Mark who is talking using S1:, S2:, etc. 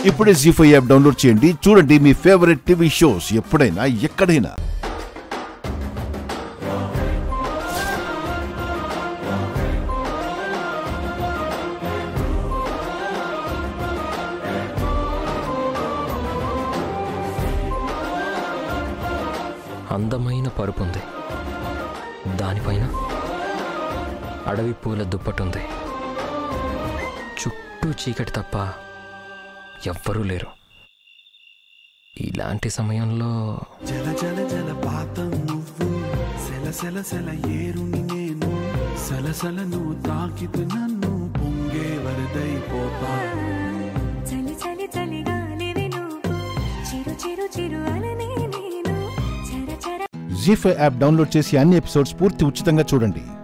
S1: ఇప్పుడే G five app download చేయండి చూడండి మీ ఫేవరెట్ టీవీ షోస్ ఎప్పుడైనా ఎక్కడైనా
S2: అందమైన పరుపు ఉంది దానిపైన అడవి పూల దుప్పటుంది చుట్టూ చీకటి తప్ప ఎవ్వరూ లేరు ఇలాంటి సమయంలో
S3: జల జల జల పాతం నువ్వు సెల సెల సెల ఏరుని నేను సలసల నువ్వు తాకితు నన్ను పొంగే వరదైపోతా
S4: చలి చలి చలిగాలివి నువ్వు చిరు చిరు చిరు అలనే నేను చర చర
S1: జీ ఫైవ్ యాప్ డౌన్లోడ్ చేసి అన్ని ఎపిసోడ్స్ పూర్తి ఉచితంగా చూడండి